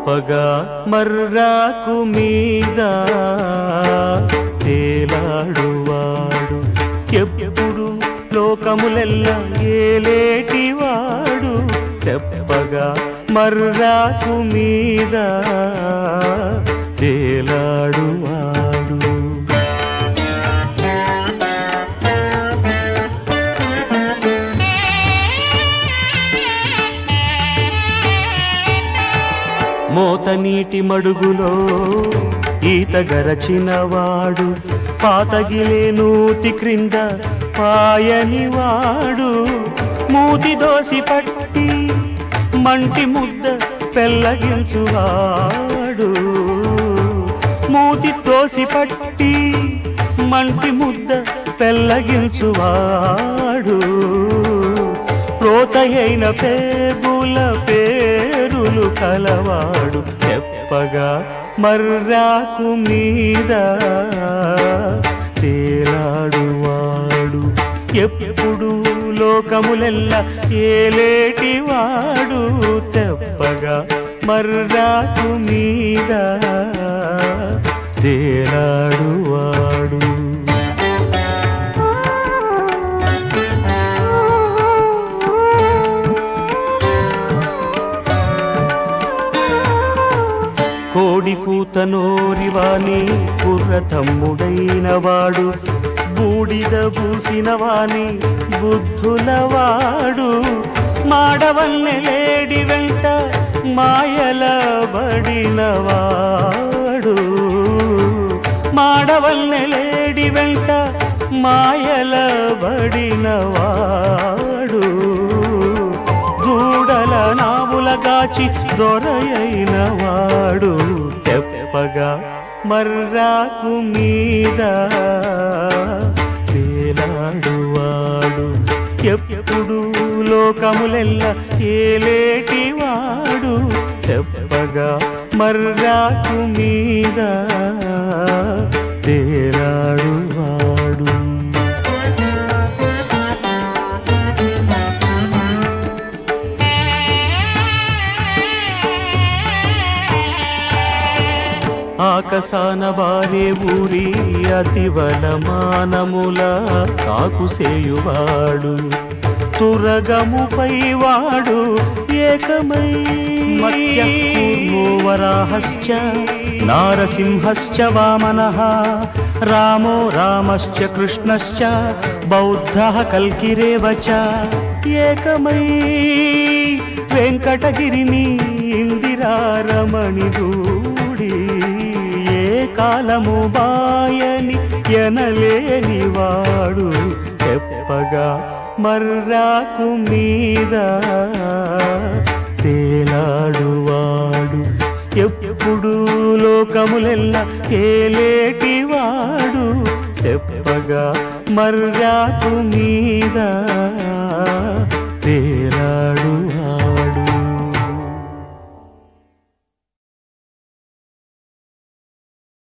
తెప్పగా మర్రాకు మీద తేలాడువాడు ఎప్పుడు లోకములెల్ల ఏలేటివాడు తెప్పగా మర్రాకు మీద తేలాడువాడు మోత నీటి మడుగులో ఈత గరచినవాడు పాతగిలే నూతి క్రింద పాయనివాడు మూతి దోసి పట్టి మంటి ముద్ద పెళ్ళగించువాడు మూతి తోసి పట్టి మంటి ముద్ద పెళ్ళగించువాడు ప్రోతయైన పేగుల పేరులు కలవాడు చెప్పగా మర్రాకు మీద తేలాడువాడు ఎప్పుడు లోకములెల్ల ఏలేటివాడు తెప్పగా మర్రాకు మీద తేలాడువాడు కోడి కూత నోరివాని కుర్ర తమ్ముడైన వాడు బూడిద పూసిన వాని బుద్ధులవాడు మాడవన్నె లేడి వెంట మాయల బడినవాడు మాడవన్నె లేడి వెంట మాయల బడినవాడు దూడల నావులగాచి దొరయైన వాడు తెప్పగా మర్రాకు మీద తేలాడువాడు ఎప్పుడు లోకములెల్ల ఏలేటివాడు తెప్పగా మర్రాకు మీద తేలాడువాడు ఆకసాన వారే ఊరి అతివల మానముల కాకుసేయువాడు తురగముపై వాడు ఏకమై మత్స్యూర్వరాహశ్చ నారసింహశ్చ వామనః రామో రామశ్చ కృష్ణశ్చ బౌద్ధः కల్కిరేవ చ ఏకమై వెంకటగిరిని ఇందిరారమణి దూడి ఏ కాలము బాయని ఎనలేని వాడు చెప్పగా మర్రాకు మీద తేలాడువాడు ఎప్పుడు లోకములెల్ల ఏలేటివాడు చెప్పగా మర్రాకు మీద తే